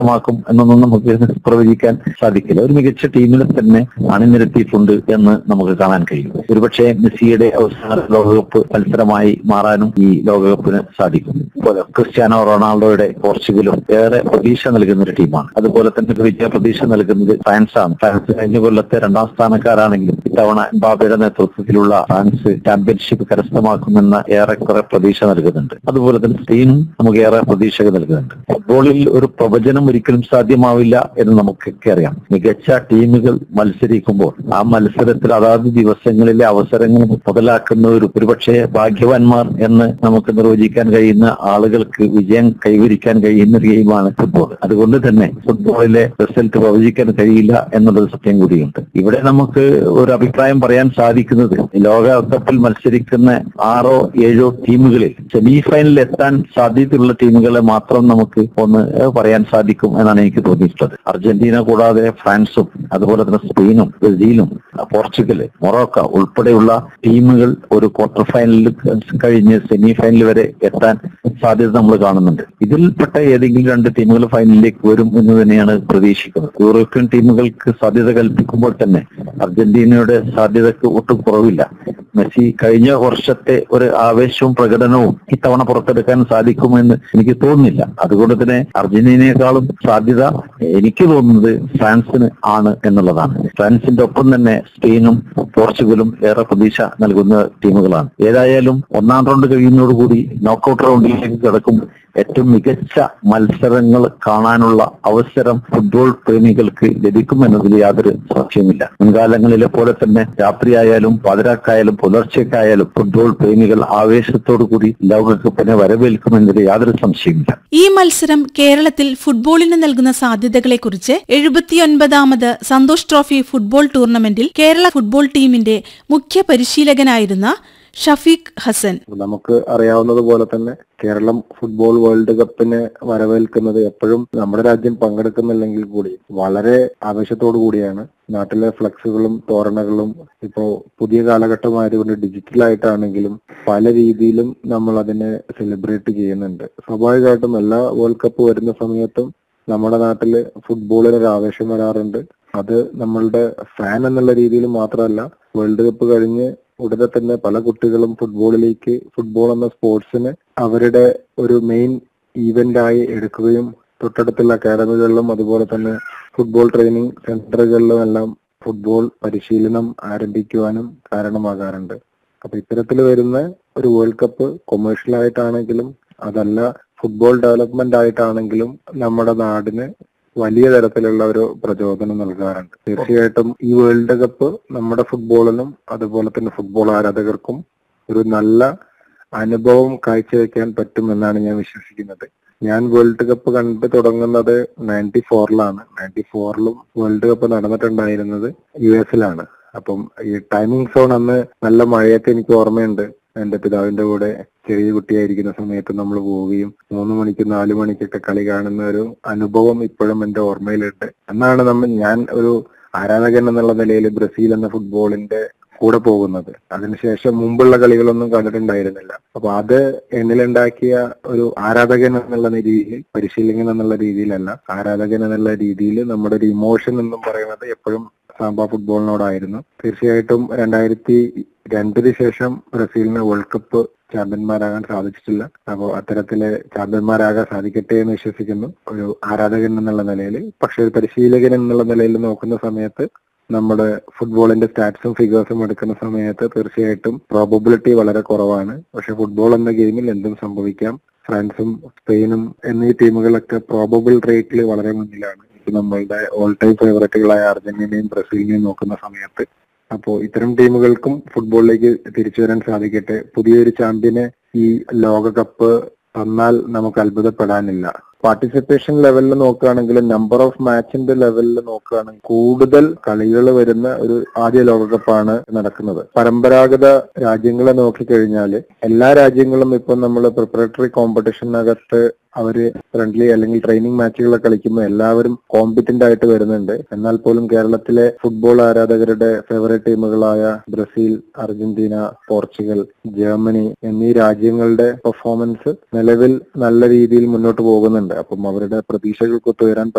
കരസ്ഥമാക്കും എന്നൊന്നും നമുക്ക് പ്രവചിക്കാൻ സാധിക്കില്ല ഒരു മികച്ച ടീമിനെ തന്നെ അണിനിരത്തിയിട്ടുണ്ട് എന്ന് നമുക്ക് കാണാൻ കഴിയും ഒരുപക്ഷെ മെസ്സിയുടെ അവസാന ലോകകപ്പ് മത്സരമായി മാറാനും ഈ ലോകകപ്പിന് സാധിക്കും അതുപോലെ ക്രിസ്ത്യാനോ റൊണാൾഡോയുടെ പോർച്ചുഗലും ഏറെ പ്രതീക്ഷ നൽകുന്ന ഒരു ടീമാണ് അതുപോലെ തന്നെ ഒരു വിജയ പ്രതീക്ഷ നൽകുന്നത് ഫ്രാൻസാണ് ഫ്രാൻസ് കഴിഞ്ഞ കൊല്ലത്തെ രണ്ടാം സ്ഥാനക്കാരാണെങ്കിലും ഇത്തവണ ബാബയുടെ നേതൃത്വത്തിലുള്ള ഫ്രാൻസ് ചാമ്പ്യൻഷിപ്പ് കരസ്ഥമാക്കുമെന്ന ഏറെക്കുറെ പ്രതീക്ഷ നൽകുന്നുണ്ട് അതുപോലെ തന്നെ സ്പെയിനും നമുക്ക് ഏറെ പ്രതീക്ഷ നൽകുന്നുണ്ട് ഫുട്ബോളിൽ ഒരു പ്രവചനം ഒരിക്കലും സാധ്യമാവില്ല എന്ന് നമുക്കൊക്കെ അറിയാം മികച്ച ടീമുകൾ മത്സരിക്കുമ്പോൾ ആ മത്സരത്തിൽ അതാത് ദിവസങ്ങളിലെ അവസരങ്ങൾ മുതലാക്കുന്നവർ ഒരുപക്ഷെ ഭാഗ്യവാന്മാർ എന്ന് നമുക്ക് നിർവചിക്കാൻ കഴിയുന്ന ആളുകൾക്ക് വിജയം കൈവരിക്കാൻ കഴിയുന്ന ഒരു ഗെയിമാണ് ഫുട്ബോൾ അതുകൊണ്ട് തന്നെ ഫുട്ബോളിലെ റിസൾട്ട് പ്രവചിക്കാൻ കഴിയില്ല എന്നുള്ളത് സത്യം കൂടിയുണ്ട് ഇവിടെ നമുക്ക് ഒരു അഭിപ്രായം പറയാൻ സാധിക്കുന്നത് ലോകകപ്പിൽ മത്സരിക്കുന്ന ആറോ ഏഴോ ടീമുകളിൽ സെമി ഫൈനലിൽ എത്താൻ സാധ്യതയുള്ള ടീമുകളെ മാത്രം നമുക്ക് ഒന്ന് പറയാൻ സാധിക്കും എന്നാണ് എനിക്ക് തോന്നിയിട്ടുള്ളത് അർജന്റീന കൂടാതെ ഫ്രാൻസും അതുപോലെ തന്നെ സ്പെയിനും ബ്രസീലും പോർച്ചുഗല് മൊറോക്ക ഉൾപ്പെടെയുള്ള ടീമുകൾ ഒരു ക്വാർട്ടർ ഫൈനലിൽ കഴിഞ്ഞ് സെമി ഫൈനൽ വരെ എത്താൻ സാധ്യത നമ്മൾ കാണുന്നുണ്ട് ഇതിൽപ്പെട്ട ഏതെങ്കിലും രണ്ട് ടീമുകൾ ഫൈനലിലേക്ക് വരും എന്ന് തന്നെയാണ് പ്രതീക്ഷിക്കുന്നത് യൂറോപ്യൻ ടീമുകൾക്ക് സാധ്യത കൽപ്പിക്കുമ്പോൾ തന്നെ അർജന്റീനയുടെ സാധ്യതക്ക് ഒട്ടും കുറവില്ല മെസ്സി കഴിഞ്ഞ വർഷത്തെ ഒരു ആവേശവും പ്രകടനവും ഇത്തവണ പുറത്തെടുക്കാൻ സാധിക്കുമെന്ന് എനിക്ക് തോന്നുന്നില്ല അതുകൊണ്ട് തന്നെ അർജന്റീനയെക്കാളും സാധ്യത എനിക്ക് തോന്നുന്നത് ഫ്രാൻസിന് ആണ് എന്നുള്ളതാണ് ഫ്രാൻസിന്റെ ഒപ്പം തന്നെ സ്പെയിനും പോർച്ചുഗലും ഏറെ പ്രതീക്ഷ നൽകുന്ന ടീമുകളാണ് ഏതായാലും ഒന്നാം റൗണ്ട് കഴിയുന്നതോടുകൂടി നോക്കൌട്ട് റൗണ്ടിലേക്ക് കിടക്കുമ്പോൾ ഏറ്റവും മികച്ച മത്സരങ്ങൾ കാണാനുള്ള അവസരം ഫുട്ബോൾ പ്രേമികൾക്ക് ലഭിക്കുമെന്നതിൽ യാതൊരു സംശയമില്ല മുൻകാലങ്ങളിലെ പോലെ തന്നെ രാത്രിയായാലും പാതിരാക്കായാലും പുലർച്ചയ്ക്കായാലും ഫുട്ബോൾ പ്രേമികൾ ആവേശത്തോടു കൂടി ലോകകപ്പിനെ വരവേൽക്കുമെന്നതിൽ യാതൊരു സംശയമില്ല ഈ മത്സരം കേരളത്തിൽ ഫുട്ബോളിന് നൽകുന്ന സാധ്യതകളെക്കുറിച്ച് എഴുപത്തിയൊൻപതാമത് സന്തോഷ് ട്രോഫി ഫുട്ബോൾ ടൂർണമെന്റിൽ കേരള ഫുട്ബോൾ ടീമിന്റെ മുഖ്യ പരിശീലകനായിരുന്ന ഷഫീഖ് ഹസൻ നമുക്ക് അറിയാവുന്നതുപോലെ തന്നെ കേരളം ഫുട്ബോൾ വേൾഡ് കപ്പിനെ വരവേൽക്കുന്നത് എപ്പോഴും നമ്മുടെ രാജ്യം പങ്കെടുക്കുന്നില്ലെങ്കിൽ കൂടി വളരെ ആവേശത്തോടു കൂടിയാണ് നാട്ടിലെ ഫ്ലക്സുകളും തോരണകളും ഇപ്പോ പുതിയ കാലഘട്ടമായതുകൊണ്ട് ഡിജിറ്റലായിട്ടാണെങ്കിലും പല രീതിയിലും നമ്മൾ അതിനെ സെലിബ്രേറ്റ് ചെയ്യുന്നുണ്ട് സ്വാഭാവികമായിട്ടും എല്ലാ വേൾഡ് കപ്പ് വരുന്ന സമയത്തും നമ്മുടെ നാട്ടില് ഫുട്ബോളിന് ഒരു ആവേശം വരാറുണ്ട് അത് നമ്മളുടെ ഫാൻ എന്നുള്ള രീതിയിൽ മാത്രമല്ല വേൾഡ് കപ്പ് കഴിഞ്ഞ് ഉടനെ തന്നെ പല കുട്ടികളും ഫുട്ബോളിലേക്ക് ഫുട്ബോൾ എന്ന സ്പോർട്സിന് അവരുടെ ഒരു മെയിൻ ഈവന്റായി എടുക്കുകയും തൊട്ടടുത്തുള്ള അക്കാദമികളിലും അതുപോലെ തന്നെ ഫുട്ബോൾ ട്രെയിനിങ് സെന്ററുകളിലും എല്ലാം ഫുട്ബോൾ പരിശീലനം ആരംഭിക്കുവാനും കാരണമാകാറുണ്ട് അപ്പൊ ഇത്തരത്തിൽ വരുന്ന ഒരു വേൾഡ് കപ്പ് കൊമേഴ്ഷ്യൽ ആയിട്ടാണെങ്കിലും അതല്ല ഫുട്ബോൾ ഡെവലപ്മെന്റ് ആയിട്ടാണെങ്കിലും നമ്മുടെ നാടിന് വലിയ തരത്തിലുള്ള ഒരു പ്രചോദനം നൽകാറുണ്ട് തീർച്ചയായിട്ടും ഈ വേൾഡ് കപ്പ് നമ്മുടെ ഫുട്ബോളിനും അതുപോലെ തന്നെ ഫുട്ബോൾ ആരാധകർക്കും ഒരു നല്ല അനുഭവം കാഴ്ചവെക്കാൻ പറ്റുമെന്നാണ് ഞാൻ വിശ്വസിക്കുന്നത് ഞാൻ വേൾഡ് കപ്പ് കണ്ടു തുടങ്ങുന്നത് നയൻറ്റി ഫോറിലാണ് നയൻറ്റി ഫോറിലും വേൾഡ് കപ്പ് നടന്നിട്ടുണ്ടായിരുന്നത് യു എസിലാണ് അപ്പം ഈ ടൈമിംഗ് സോൺ അന്ന് നല്ല മഴയൊക്കെ എനിക്ക് ഓർമ്മയുണ്ട് എന്റെ പിതാവിന്റെ കൂടെ ചെറിയ കുട്ടിയായിരിക്കുന്ന സമയത്ത് നമ്മൾ പോവുകയും മൂന്ന് മണിക്ക് നാലു മണിക്കൊക്കെ കളി കാണുന്ന ഒരു അനുഭവം ഇപ്പോഴും എന്റെ ഓർമ്മയിലുണ്ട് എന്നാണ് നമ്മൾ ഞാൻ ഒരു ആരാധകൻ എന്നുള്ള നിലയിൽ ബ്രസീൽ എന്ന ഫുട്ബോളിന്റെ കൂടെ പോകുന്നത് അതിനുശേഷം മുമ്പുള്ള കളികളൊന്നും കണ്ടിട്ടുണ്ടായിരുന്നില്ല അപ്പൊ അത് എന്നിലുണ്ടാക്കിയ ഒരു ആരാധകൻ എന്നുള്ള രീതിയിൽ പരിശീലകൻ എന്നുള്ള രീതിയിലല്ല ആരാധകൻ എന്നുള്ള രീതിയിൽ നമ്മുടെ ഒരു ഇമോഷൻ എന്നും പറയുന്നത് എപ്പോഴും സാമ്പ ഫുട്ബോളിനോടായിരുന്നു തീർച്ചയായിട്ടും രണ്ടായിരത്തി രണ്ടിന് ശേഷം ബ്രസീലിന് വേൾഡ് കപ്പ് ചാമ്പ്യന്മാരാകാൻ സാധിച്ചിട്ടില്ല അപ്പോൾ അത്തരത്തില് ചാമ്പ്യന്മാരാകാൻ സാധിക്കട്ടെ എന്ന് വിശ്വസിക്കുന്നു ഒരു ആരാധകൻ എന്നുള്ള നിലയിൽ പക്ഷെ ഒരു പരിശീലകൻ എന്നുള്ള നിലയിൽ നോക്കുന്ന സമയത്ത് നമ്മുടെ ഫുട്ബോളിന്റെ സ്റ്റാറ്റ്സും ഫിഗേഴ്സും എടുക്കുന്ന സമയത്ത് തീർച്ചയായിട്ടും പ്രോബബിലിറ്റി വളരെ കുറവാണ് പക്ഷെ ഫുട്ബോൾ എന്ന ഗെയിമിൽ എന്തും സംഭവിക്കാം ഫ്രാൻസും സ്പെയിനും എന്നീ ടീമുകളൊക്കെ പ്രോബബിൾ റേറ്റിൽ വളരെ മുന്നിലാണ് നമ്മളുടെ ഓൾ ടൈം ഫേവറേറ്റുകളായ അർജന്റീനയും ബ്രസീലിനെയും നോക്കുന്ന സമയത്ത് അപ്പോൾ ഇത്തരം ടീമുകൾക്കും ഫുട്ബോളിലേക്ക് തിരിച്ചു വരാൻ സാധിക്കട്ടെ പുതിയൊരു ചാമ്പ്യനെ ഈ ലോകകപ്പ് തന്നാൽ നമുക്ക് അത്ഭുതപ്പെടാനില്ല പാർട്ടിസിപ്പേഷൻ ലെവലിൽ നോക്കുകയാണെങ്കിൽ നമ്പർ ഓഫ് മാച്ചിന്റെ ലെവലിൽ നോക്കുകയാണെങ്കിൽ കൂടുതൽ കളികൾ വരുന്ന ഒരു ആദ്യ ലോകകപ്പാണ് നടക്കുന്നത് പരമ്പരാഗത രാജ്യങ്ങളെ നോക്കിക്കഴിഞ്ഞാൽ എല്ലാ രാജ്യങ്ങളും ഇപ്പൊ നമ്മൾ പ്രിപ്പറേറ്ററി കോമ്പറ്റീഷനകത്ത് അവര് ഫ്രണ്ട്ലി അല്ലെങ്കിൽ ട്രെയിനിങ് മാച്ചുകൾ കളിക്കുമ്പോൾ എല്ലാവരും കോമ്പറ്റന്റ് ആയിട്ട് വരുന്നുണ്ട് എന്നാൽ പോലും കേരളത്തിലെ ഫുട്ബോൾ ആരാധകരുടെ ഫേവറേറ്റ് ടീമുകളായ ബ്രസീൽ അർജന്റീന പോർച്ചുഗൽ ജർമ്മനി എന്നീ രാജ്യങ്ങളുടെ പെർഫോമൻസ് നിലവിൽ നല്ല രീതിയിൽ മുന്നോട്ട് പോകുന്നുണ്ട് അപ്പം അവരുടെ പ്രതീക്ഷകൾക്കൊത്തുയരാൻ